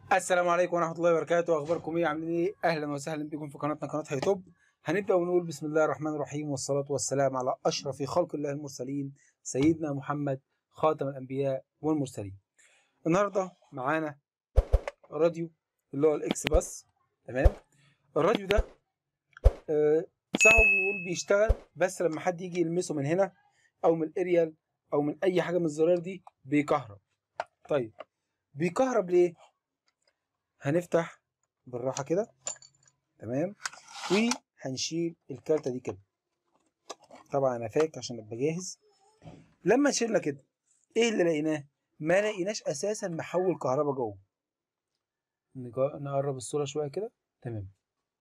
السلام عليكم ورحمة الله وبركاته أخباركم إيه عاملين إيه أهلا وسهلا بكم في قناتنا قناة هيتوب هنبدأ ونقول بسم الله الرحمن الرحيم والصلاة والسلام على أشرف خلق الله المرسلين سيدنا محمد خاتم الأنبياء والمرسلين النهاردة معانا راديو اللي هو الإكس باس تمام الراديو ده آه، صاحبه بيقول بيشتغل بس لما حد يجي يلمسه من هنا أو من الأريال أو من أي حاجة من الزرار دي بيكهرب طيب بيكهرب ليه؟ هنفتح بالراحه كده تمام وهنشيل الكارته دي كده طبعا انا فاك عشان ابقى جاهز لما شلنا كده ايه اللي لقيناه ما لقيناش اساسا محول كهرباء جوه نجا- نقرب الصوره شويه كده تمام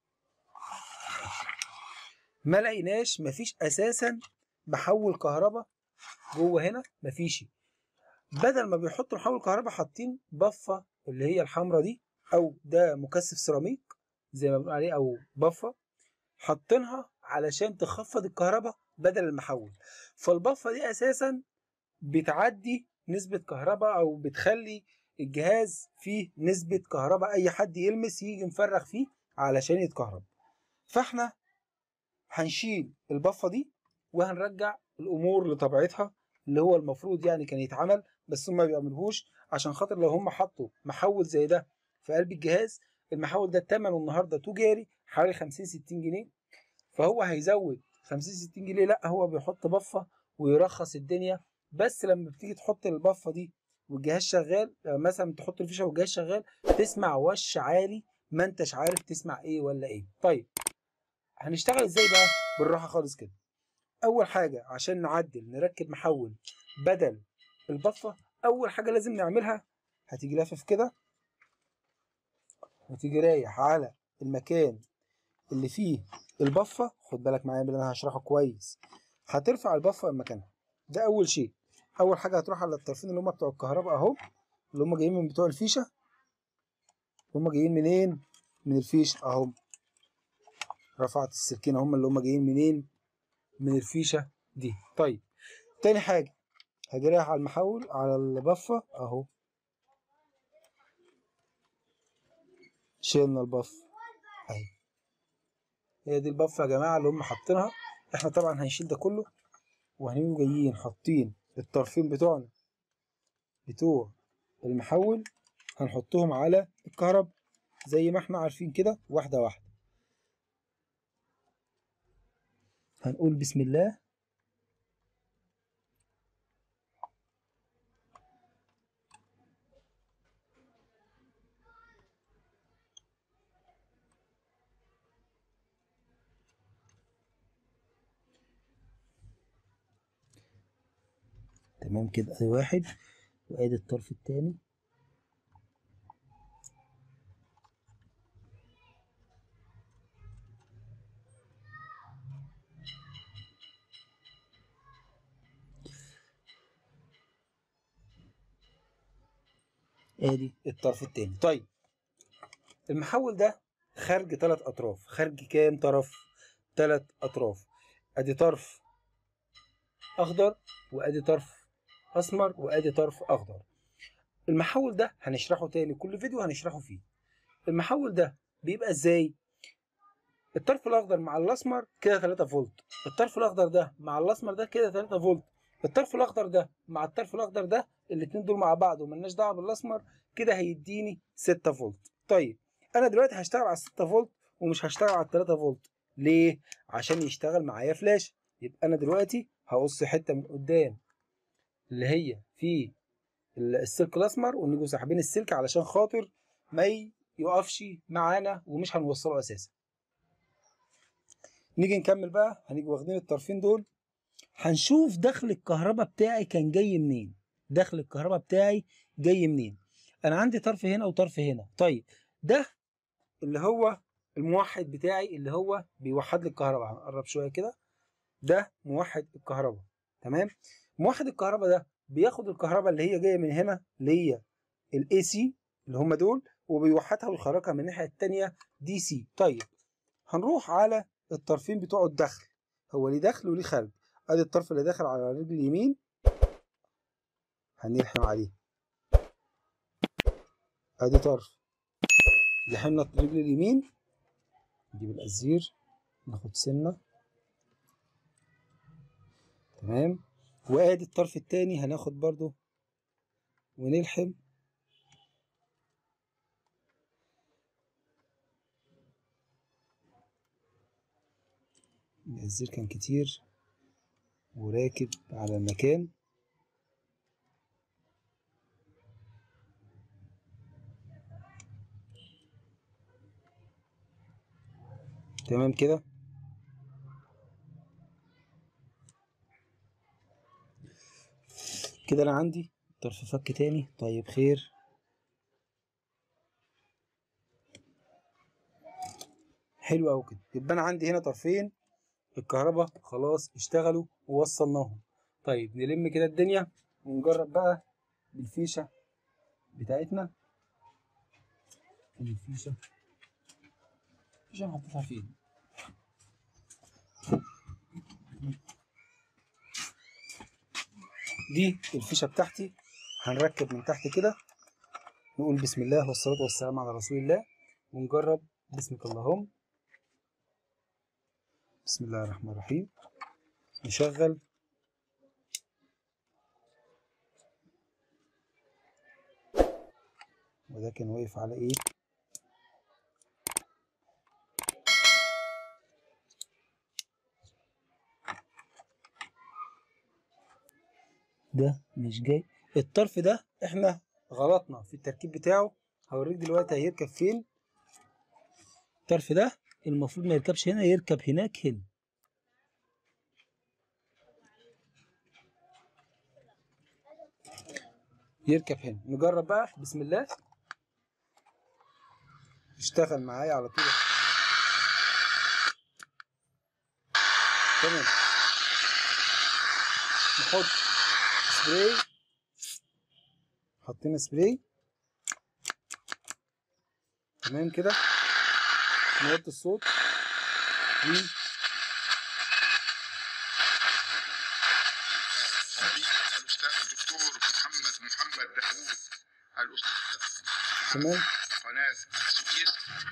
ما لقيناش مفيش اساسا محول كهرباء جوه هنا مفيش بدل ما بيحطوا محول كهرباء حاطين بفه اللي هي الحمراء دي او ده مكثف سيراميك زي ما بنقول عليه او بفه حاطينها علشان تخفض الكهرباء بدل المحول فالبفه دي اساسا بتعدي نسبه كهرباء او بتخلي الجهاز فيه نسبه كهرباء اي حد يلمس يجي مفرغ فيه علشان يتكهرب فاحنا هنشيل البفه دي وهنرجع الامور لطبيعتها اللي هو المفروض يعني كان يتعمل بس هم ما بيعملوهوش عشان خاطر لو هم حطوا محول زي ده في قلب الجهاز المحول ده ثمنه النهارده تجاري حوالي 50 60 جنيه فهو هيزود 50 60 جنيه لا هو بيحط بفه ويرخص الدنيا بس لما بتيجي تحط البفه دي والجهاز شغال آه، مثلا تحط الفيشه والجهاز شغال تسمع وش عالي ما انتش عارف تسمع ايه ولا ايه طيب هنشتغل ازاي بقى بالراحه خالص كده اول حاجه عشان نعدل نركب محول بدل البفه اول حاجه لازم نعملها هتيجي لافف كده وتيجي رايح على المكان اللي فيه البفه خد بالك معايا من اللي انا هشرحه كويس هترفع البفه من مكانها ده اول شيء اول حاجه هتروح على الطرفين اللي هم بتوع الكهرباء اهو اللي هم جايين من بتوع الفيشه هم جايين منين من الفيشه اهو رفعت السلكين هم اللي هم جايين منين من الفيشه دي طيب تاني حاجه هاجي رايح على المحول على البفه اهو شيلنا البف اهي هي دي البفه يا جماعه اللي هم حاطينها احنا طبعا هنشيل ده كله وهنيجوا جايين حاطين الطرفين بتوعنا بتوع المحول هنحطهم على الكهرب زي ما احنا عارفين كده واحده واحده هنقول بسم الله تمام كده ادي واحد وادي الطرف التاني ادي الطرف التاني طيب المحول ده خارج ثلاث اطراف خارج كام طرف ثلاث اطراف ادي طرف اخضر وادي طرف اسمر وادي طرف اخضر المحول ده هنشرحه تاني كل فيديو هنشرحه فيه المحول ده بيبقى ازاي الطرف الاخضر مع الاسمر كده 3 فولت الطرف الاخضر ده مع الاسمر ده كده 3 فولت الطرف الاخضر ده مع الطرف الاخضر ده الاتنين دول مع بعض وملناش دعوه بالاسمر كده هيديني 6 فولت طيب انا دلوقتي هشتغل على 6 فولت ومش هشتغل على 3 فولت ليه عشان يشتغل معايا فلاش يبقى انا دلوقتي هقص حته من قدام اللي هي في ال- السلك الاسمر ونيجوا ساحبين السلك علشان خاطر ما ي- يقفش معانا ومش هنوصله اساسا نيجي نكمل بقى هنيجي واخدين الطرفين دول هنشوف دخل الكهرباء بتاعي كان جاي منين دخل الكهرباء بتاعي جاي منين انا عندي طرف هنا وطرف هنا طيب ده اللي هو الموحد بتاعي اللي هو بيوحد لي الكهرباء هنقرب شويه كده ده موحد الكهرباء تمام موحد الكهرباء ده بياخد الكهرباء اللي هي جايه من هنا اللي هي الاي سي اللي هم دول وبيوحدها ويخرجها من الناحيه التانيه دي سي طيب هنروح على الطرفين بتوع الدخل هو ليه دخل وليه خارج ادي الطرف اللي داخل على رجل اليمين هنلحم عليه ادي طرف لحمنا الرجل اليمين نجيب الأزير ناخد سنة تمام وادي الطرف التاني هناخد برضو ونلحم الزير كان كتير وراكب على المكان تمام كده كده انا عندي طرف فك تاني طيب خير حلو قوي كده يبقى انا عندي هنا طرفين الكهرباء خلاص اشتغلوا ووصلناهم طيب نلم كده الدنيا ونجرب بقى بالفيشه بتاعتنا الفيشه الفيشه أنا حطيتها فين دي الفيشه بتاعتي هنركب من تحت كده نقول بسم الله والصلاه والسلام على رسول الله ونجرب بسمك اللهم بسم الله الرحمن الرحيم نشغل وده كان واقف على ايه ده مش جاي الطرف ده احنا غلطنا في التركيب بتاعه هوريك دلوقتي هيركب فين الطرف ده المفروض ما يركبش هنا يركب هناك هنا يركب هنا نجرب بقى بسم الله اشتغل معايا على طول تمام نحط سبراي حطينا سبراي تمام كده نوطي الصوت و الاستاذ الدكتور محمد محمد داوود الاستاذ تمام قناه السويس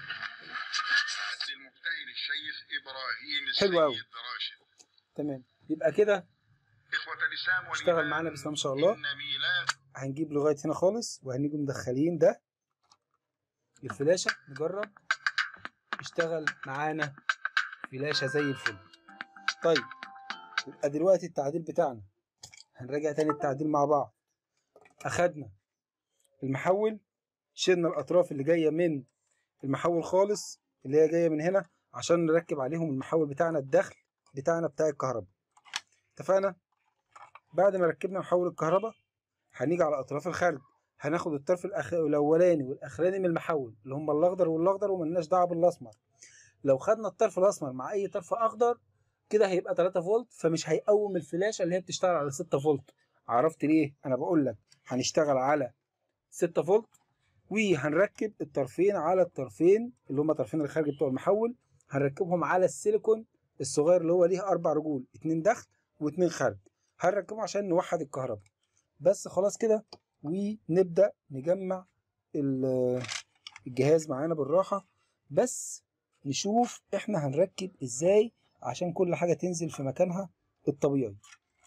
للمبتهل الشيخ ابراهيم حلو أوي. السيد راشد تمام يبقى كده اخوه الاسلام اشتغل والإيمان، معانا بسم الله ما شاء الله ان ميلاد هنجيب لغايه هنا خالص وهنيجي مدخلين ده الفلاشه نجرب اشتغل معانا فلاشه زي الفل طيب يبقى دلوقتي التعديل بتاعنا هنراجع تاني التعديل مع بعض اخدنا المحول شلنا الاطراف اللي جايه من المحول خالص اللي هي جايه من هنا عشان نركب عليهم المحول بتاعنا الدخل بتاعنا بتاع الكهرباء اتفقنا بعد ما ركبنا محول الكهرباء هنيجي على اطراف الخارج هناخد الطرف الأخ... الاولاني والاخراني من المحول اللي هم الاخضر والاخضر وملناش دعوه بالاسمر لو خدنا الطرف الاسمر مع اي طرف اخضر كده هيبقى 3 فولت فمش هيقوم الفلاشه اللي هي بتشتغل على 6 فولت عرفت ليه انا بقول لك هنشتغل على 6 فولت وهنركب الطرفين على الطرفين اللي هم طرفين الخارج بتوع المحول هنركبهم على السيليكون الصغير اللي هو ليه اربع رجول اتنين دخل واتنين خارج هنركبه عشان نوحد الكهرباء بس خلاص كده ونبدأ نجمع ال- الجهاز معانا بالراحة بس نشوف احنا هنركب ازاي عشان كل حاجة تنزل في مكانها الطبيعي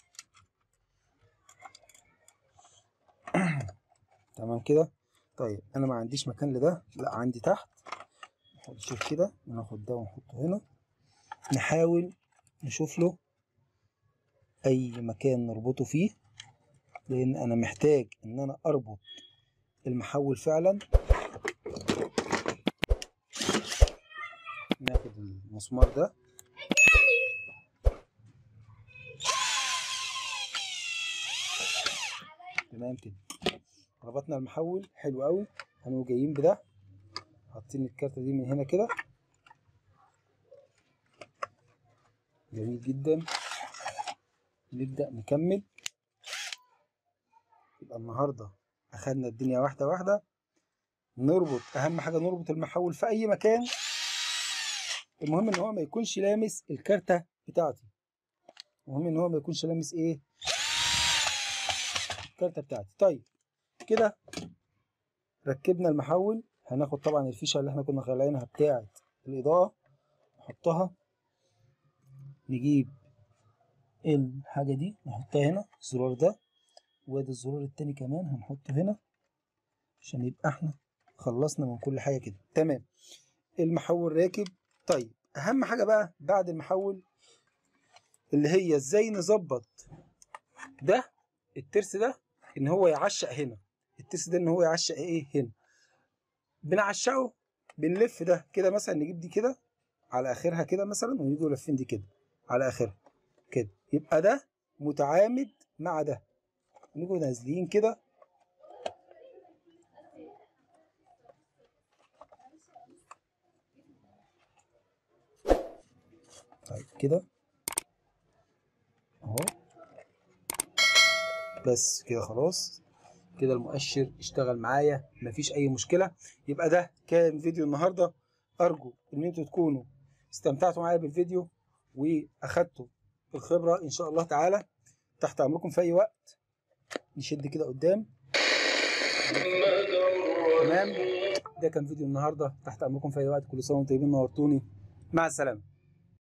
تمام كده طيب انا ما عنديش مكان لده لا عندي تحت نحط شوف كده وناخد ده ونحطه هنا نحاول نشوف له اي مكان نربطه فيه لان انا محتاج ان انا اربط المحول فعلا ناخد المسمار ده تمام كده ربطنا المحول حلو قوي هنبقى جايين بده حاطين الكارتة دي من هنا كده جميل جدا نبدأ نكمل يبقى النهارده اخدنا الدنيا واحده واحده نربط اهم حاجه نربط المحول في اي مكان المهم ان هو ما يكونش لامس الكارته بتاعتي المهم ان هو ما يكونش لامس ايه الكارته بتاعتي طيب كده ركبنا المحول هناخد طبعا الفيشه اللي احنا كنا خالعينها بتاعه الاضاءه نحطها نجيب الحاجه دي نحطها هنا الزرار ده وادي الزرار التاني كمان هنحطه هنا عشان يبقى احنا خلصنا من كل حاجه كده تمام المحول راكب طيب اهم حاجه بقى بعد المحول اللي هي ازاي نظبط ده الترس ده ان هو يعشق هنا الترس ده ان هو يعشق ايه هنا بنعشقه بنلف ده كده مثلا نجيب دي كده على اخرها كده مثلا ونيجي لافين دي كده على اخرها كده يبقى ده متعامد مع ده نيجوا نازلين كده طيب كده اهو بس كده خلاص كده المؤشر اشتغل معايا مفيش اي مشكله يبقى ده كان فيديو النهارده ارجو ان انتوا تكونوا استمتعتوا معايا بالفيديو واخدتوا الخبره ان شاء الله تعالى تحت امركم في اي وقت نشد كده قدام تمام ده كان فيديو النهارده تحت امركم في اي وقت كل سنه وانتم طيبين نورتوني مع السلامه